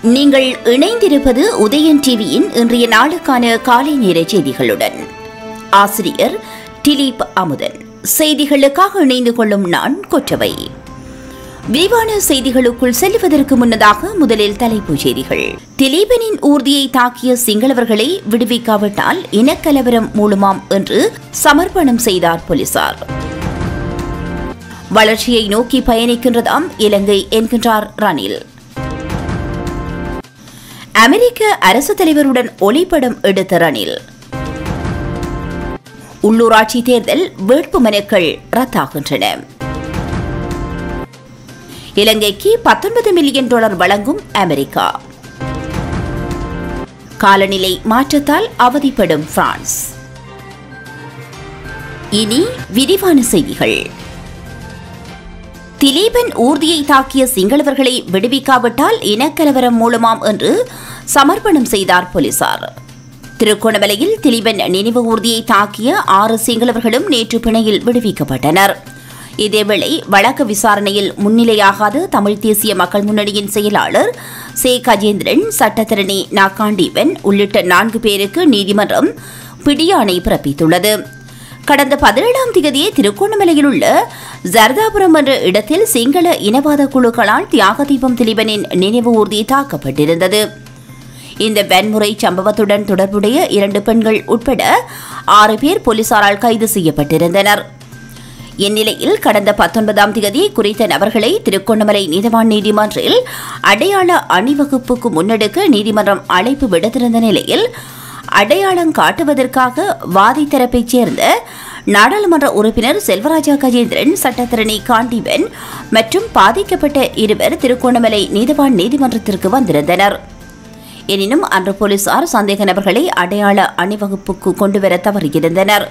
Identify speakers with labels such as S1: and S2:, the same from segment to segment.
S1: நீங்கள் இணைந்திருப்பது உதயன் டிவியின் இன்றைய நாளுக்கான காலை நேர செய்திகளுடன் ஆசிரியர் திலீப் அமுதன் செய்திகளுக்காக இணைந்து கொள்ளும் நான் கொற்றவை விரிவான செய்திகளுக்குள் செல்வதற்கு முன்னதாக முதலில் தலைப்புச் செய்திகள் திலீபனின் ஊர்தியை தாக்கிய சிங்களவர்களை விடுவிக்காவிட்டால் இனக்கலவரம் மூலமாம் என்று சமர்ப்பணம் செய்தார் போலீசார் வளர்ச்சியை நோக்கி பயணிக்கின்றதாம் இலங்கை என்கின்றார் ரணில் அமெரிக்க அரசு தலைவருடன் ஒளிப்படம் எடுத்த ரணில் உள்ளூராட்சி தேர்தல் வேட்புமனுக்கள் ரத்தாகின்றன இலங்கைக்கு பத்தொன்பது மில்லியன் டாலர் வழங்கும் அமெரிக்கா காலநிலை மாற்றத்தால் அவதிப்படும் பிரான்ஸ் இனி விரிவான செய்திகள் திலீபன் ஊர்தியை தாக்கிய சிங்களவர்களை விடுவிக்காவிட்டால் இனக்கலவரம் மூலமாம் என்று சமர்ப்பணம் செய்தார் போலீசார் திருகோணமலையில் திலீபன் நினைவு ஊர்தியை தாக்கிய ஆறு சிங்களவர்களும் நேற்று பிணையில் விடுவிக்கப்பட்டனர் இதேவேளை வழக்கு விசாரணையில் முன்னிலையாகாத தமிழ் தேசிய மக்கள் முன்னணியின் செயலாளர் சே கஜேந்திரன் சட்டத்தரணி நாக்காண்டீவன் உள்ளிட்ட நான்கு பேருக்கு நீதிமன்றம் பிடியாணை பிறப்பித்துள்ளது கடந்த பதினேழாம் தேதியே திருகோணமலையில் உள்ள ஜர்தாபுரம் என்ற இடத்தில் சிங்கள இனவாத குழுக்களால் தியாக தீபம் திலீபனின் நினைவு ஊர்தி தாக்கப்பட்டிருந்தது இந்த வன்முறை சம்பவத்துடன் தொடர்புடைய இரண்டு பெண்கள் உட்பட ஆறு பேர் போலீசாரால் கைது செய்யப்பட்டிருந்தனர் இந்நிலையில் கடந்த பத்தொன்பதாம் தேதி குறித்த நபர்களை திருகோணமலை நீதவான் நீதிமன்றில் அடையாள அணிவகுப்புக்கு முன்னெடுக்க நீதிமன்றம் அழைப்பு விடுத்திருந்த நிலையில் அடையாளம் காட்டுவதற்காக வாதி தரப்பைச் சேர்ந்த நாடாளுமன்ற உறுப்பினர் செல்வராஜா கஜேந்திரன் சட்டத்தரணி காண்டிவன் மற்றும் பாதிக்கப்பட்ட இருவர் திருகோணமலை நீதவான் நீதிமன்றத்திற்கு வந்திருந்தனர் எனினும் அன்று போலீசார் சந்தேக நபர்களை அடையாள அணிவகுப்புக்கு கொண்டுவர தவறியிருந்தனர்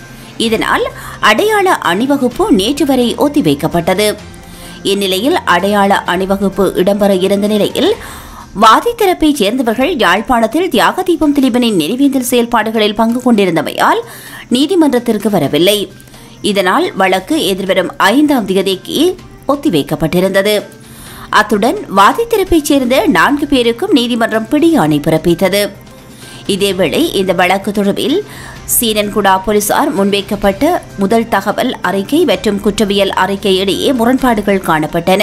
S1: இதனால் அடையாள அணிவகுப்பு நேற்று வரை ஒத்திவைக்கப்பட்டது இந்நிலையில் அடையாள அணிவகுப்பு இடம்பெற இருந்த நிலையில் வாதி தரப்பைச் சேர்ந்தவர்கள் யாழ்ப்பாணத்தில் தியாக தீபம் திலீபனின் நினைவேந்தல் செயல்பாடுகளில் பங்கு கொண்டிருந்தமையால் நீதிமன்றத்திற்கு வரவில்லை இதனால் வழக்கு எதிர்வரும் ஐந்தாம் தேதிக்கு ஒத்திவைக்கப்பட்டிருந்தது அத்துடன் வாதி தரப்பைச் சேர்ந்த நான்கு பேருக்கும் நீதிமன்றம் பிடியாணை பிறப்பித்தது இதேவேளை இந்த வழக்கு தொடர்பில் சீனன்குடா போலீசார் முன்வைக்கப்பட்ட முதல் தகவல் அறிக்கை மற்றும் குற்றவியல் அறிக்கை இடையே முரண்பாடுகள் காணப்பட்டன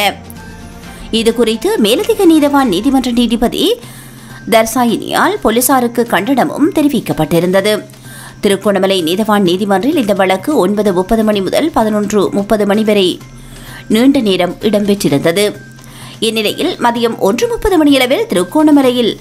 S1: இதுகுறித்து மேலதிக நீதவான் நீதிமன்ற நீதிபதி தர்சாயினியால் போலீசாருக்கு கண்டனமும் தெரிவிக்கப்பட்டிருந்தது திருகோணமலை நீதவான் நீதிமன்றில் இந்த வழக்கு ஒன்பது முப்பது மணி முதல் பதினொன்று முப்பது மணி வரை நீண்ட நேரம் இடம்பெற்றிருந்தது இந்நிலையில் மதியம் ஒன்று முப்பது மணியளவில் திருகோணமலையில்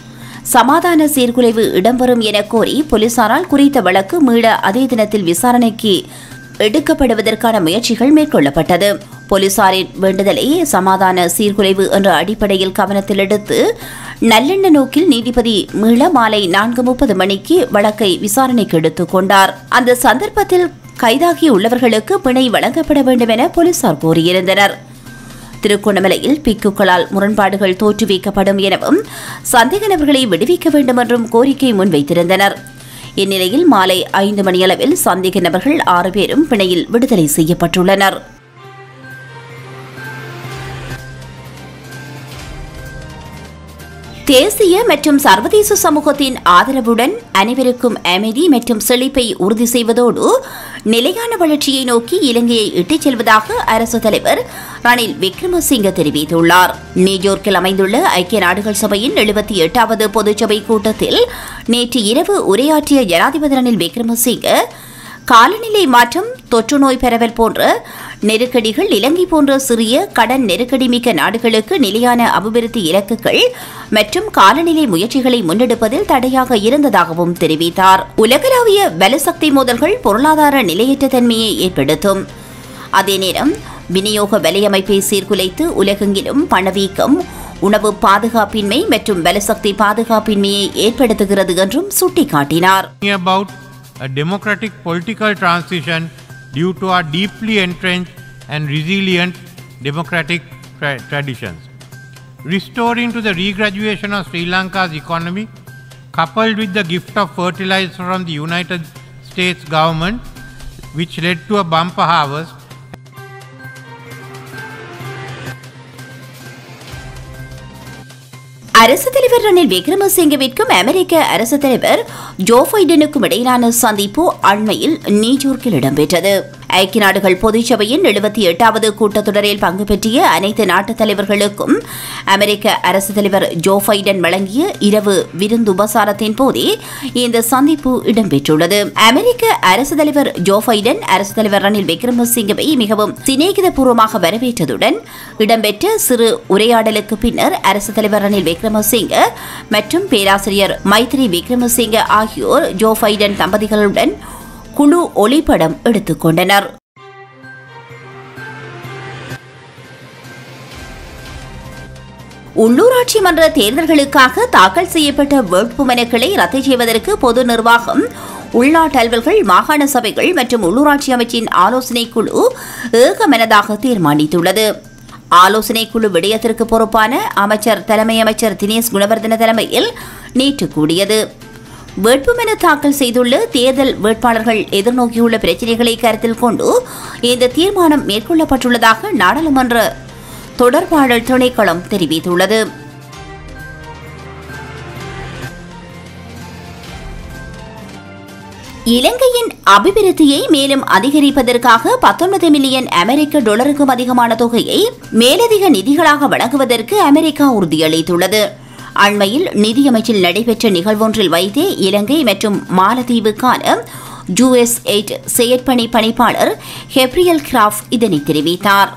S1: சமாதான சீர்குலைவு இடம்பெறும் என கோரி போலீசாரால் குறித்த வழக்கு மீள அதே தினத்தில் விசாரணைக்கு எடுக்கப்படுவதற்கான முயற்சிகள் மேற்கொள்ளப்பட்டது போலீசாரின் வேண்டுதலை சமாதான சீர்குலைவு என்ற அடிப்படையில் கவனத்தில் எடுத்து நல்லெண்ண நோக்கில் நீதிபதி மீள மாலை நான்கு முப்பது மணிக்கு வழக்கை விசாரணைக்கு எடுத்துக் கொண்டார் அந்த சந்தர்ப்பத்தில் கைதாகியுள்ளவர்களுக்கு பிணை வழங்கப்பட வேண்டும் என போலீசார் கோரியிருந்தனர் திருகோணமலையில் பிக்குகளால் முரண்பாடுகள் தோற்றுவிக்கப்படும் எனவும் சந்தேக நபர்களை விடுவிக்க வேண்டும் என்றும் கோரிக்கை முன்வைத்திருந்தனர் இந்நிலையில் மாலை ஐந்து மணியளவில் சந்தேக நபர்கள் ஆறு பேரும் பிணையில் விடுதலை செய்யப்பட்டுள்ளனர் தேசிய மற்றும் சர்வதேச சமூகத்தின் ஆதரவுடன் அனைவருக்கும் அமைதி மற்றும் செழிப்பை உறுதி செய்வதோடு நிலையான வளர்ச்சியை நோக்கி இலங்கையை இட்டுச் செல்வதாக அரசு தலைவர் ரணில் விக்ரமசிங்க தெரிவித்துள்ளார் நியூயோர்க்கில் அமைந்துள்ள ஐக்கிய நாடுகள் சபையின் எழுபத்தி எட்டாவது பொதுச்சபை கூட்டத்தில் நேற்று இரவு உரையாற்றிய ஜனாதிபதி ரணில் விக்ரமசிங்க காலநிலை மாற்றம் தொற்று நோய் பரவல் போன்ற நெருக்கடிகள் இலங்கை போன்ற சிறிய கடன் நெருக்கடி மிக்க நாடுகளுக்கு நிலையான அபிவிருத்தி இலக்குகள் மற்றும் காலநிலை முயற்சிகளை முன்னெடுப்பதில் தடையாக இருந்ததாகவும் தெரிவித்தார் உலகளாவிய பலசக்தி மோதல்கள் பொருளாதார நிலையற்ற தன்மையை ஏற்படுத்தும் அதே நேரம் விநியோக வலையமைப்பை சீர்குலைத்து உலகெங்கிலும் பணவீக்கம் உணவு பாதுகாப்பின்மை மற்றும் பலசக்தி பாதுகாப்பின்மையை ஏற்படுத்துகிறது என்றும் சுட்டிக்காட்டினார்
S2: about a democratic political transition due to our deeply entrenched and resilient democratic tra- traditions. Restoring to the regraduation of Sri Lanka's economy, coupled with the gift of fertilizer from the United States government, which led to a bumper harvest,
S1: அரசு தலைவர் ரணில் விக்ரமசிங்கவிற்கும் அமெரிக்க அரசு தலைவர் Joe பைடனுக்கும் இடையிலான சந்திப்பு அண்மையில் நியூயார்க்கில் இடம்பெற்றது ஐக்கிய நாடுகள் பொதுச்சபையின் எழுபத்தி எட்டாவது கூட்டத்தொடரில் பங்கு பெற்றிய அனைத்து நாட்டு தலைவர்களுக்கும் அமெரிக்க அரசு தலைவர் ஜோ பைடன் வழங்கிய இரவு விருந்து உபசாரத்தின் போதே இந்த சந்திப்பு இடம்பெற்றுள்ளது அமெரிக்க அரசு தலைவர் ஜோ பைடன் அரசு தலைவர் ரணில் விக்ரமசிங்கவை மிகவும் சிநேகிதபூர்வமாக வரவேற்றதுடன் இடம்பெற்ற சிறு உரையாடலுக்கு பின்னர் அரசு தலைவர் ரணில் விக்ரமசிங்க மற்றும் பேராசிரியர் மைத்ரி விக்ரமசிங்க ஆகியோர் ஜோ பைடன் தம்பதிகளுடன் குழு ஒளிப்படம் எடுத்துக்கொண்டனர் உள்ளூராட்சி மன்ற தேர்தல்களுக்காக தாக்கல் செய்யப்பட்ட வேட்புமனுக்களை ரத்து செய்வதற்கு பொது நிர்வாகம் உள்நாட்டு அலுவல்கள் மாகாண சபைகள் மற்றும் உள்ளூராட்சி அமைச்சின் ஆலோசனை குழு ஏகமனதாக தீர்மானித்துள்ளது ஆலோசனை குழு விடயத்திற்கு பொறுப்பான அமைச்சர் தலைமை அமைச்சர் தினேஷ் குணவர்தன தலைமையில் நேற்று கூடியது வேட்புமனு தாக்கல் செய்துள்ள தேர்தல் வேட்பாளர்கள் எதிர்நோக்கியுள்ள பிரச்சினைகளை கருத்தில் கொண்டு இந்த தீர்மானம் மேற்கொள்ளப்பட்டுள்ளதாக நாடாளுமன்ற தொடர்பாடல் திணைக்களம் தெரிவித்துள்ளது இலங்கையின் அபிவிருத்தியை மேலும் அதிகரிப்பதற்காக பத்தொன்பது மில்லியன் அமெரிக்க டாலருக்கும் அதிகமான தொகையை மேலதிக நிதிகளாக வழங்குவதற்கு அமெரிக்கா உறுதியளித்துள்ளது அண்மையில் நிதியமைச்சில் நடைபெற்ற நிகழ்வொன்றில் வைத்தே இலங்கை மற்றும் மாலத்தீவுக்கான யுஎஸ் எயிட் செயற்பணி பணிப்பாளர் ஹெப்ரியல் கிராஃப் இதனை தெரிவித்தார்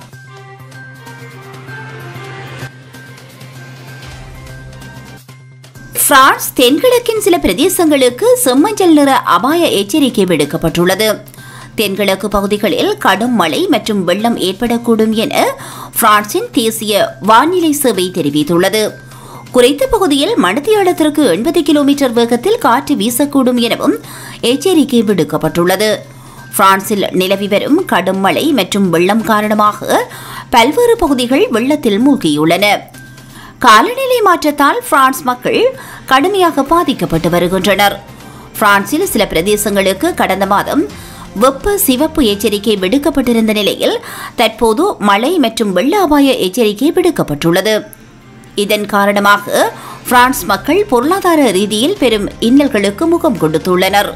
S1: பிரான்ஸ் தென்கிழக்கின் சில பிரதேசங்களுக்கு செம்மஞ்சள் நிற அபாய எச்சரிக்கை விடுக்கப்பட்டுள்ளது தென்கிழக்கு பகுதிகளில் கடும் மழை மற்றும் வெள்ளம் ஏற்படக்கூடும் என பிரான்சின் தேசிய வானிலை சேவை தெரிவித்துள்ளது குறைந்த பகுதியில் மணத்தியாளத்திற்கு எண்பது கிலோமீட்டர் வேகத்தில் காற்று வீசக்கூடும் எனவும் எச்சரிக்கை விடுக்கப்பட்டுள்ளது பிரான்சில் நிலவி வரும் கடும் மழை மற்றும் வெள்ளம் காரணமாக பல்வேறு பகுதிகள் வெள்ளத்தில் மூழ்கியுள்ளன காலநிலை மாற்றத்தால் பிரான்ஸ் மக்கள் கடுமையாக பாதிக்கப்பட்டு வருகின்றனர் பிரான்சில் சில பிரதேசங்களுக்கு கடந்த மாதம் வெப்ப சிவப்பு எச்சரிக்கை விடுக்கப்பட்டிருந்த நிலையில் தற்போது மழை மற்றும் வெள்ள அபாய எச்சரிக்கை விடுக்கப்பட்டுள்ளது இதன் காரணமாக பிரான்ஸ் மக்கள் பொருளாதார ரீதியில் பெரும் இன்னல்களுக்கு முகம் கொடுத்துள்ளனர்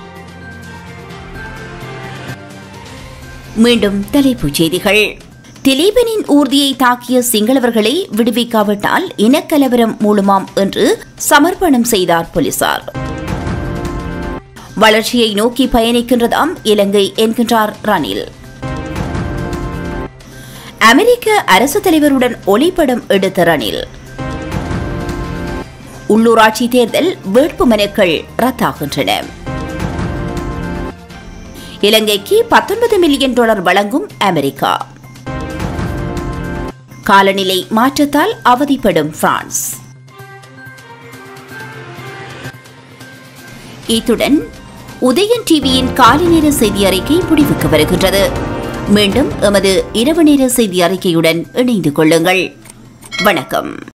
S1: மீண்டும் தலைப்புச் செய்திகள் திலீபனின் ஊர்தியை தாக்கிய சிங்களவர்களை விடுவிக்காவிட்டால் இனக்கலவரம் மூலமாம் என்று சமர்ப்பணம் செய்தார் போலீசார் வளர்ச்சியை நோக்கி பயணிக்கின்றதாம் இலங்கை என்கின்றார் ரணில் அமெரிக்க அரசு தலைவருடன் ஒளிப்படம் எடுத்த ரணில் உள்ளூராட்சி தேர்தல் வேட்புமனுக்கள் ரத்தாகின்றன இலங்கைக்கு பத்தொன்பது மில்லியன் டாலர் வழங்கும் அமெரிக்கா காலநிலை மாற்றத்தால் அவதிப்படும் பிரான்ஸ் இத்துடன் உதயன் டிவியின் காலை நேர செய்தி அறிக்கை முடிவுக்கு வருகின்றது மீண்டும் எமது இரவு நேர செய்தி அறிக்கையுடன் இணைந்து கொள்ளுங்கள் வணக்கம்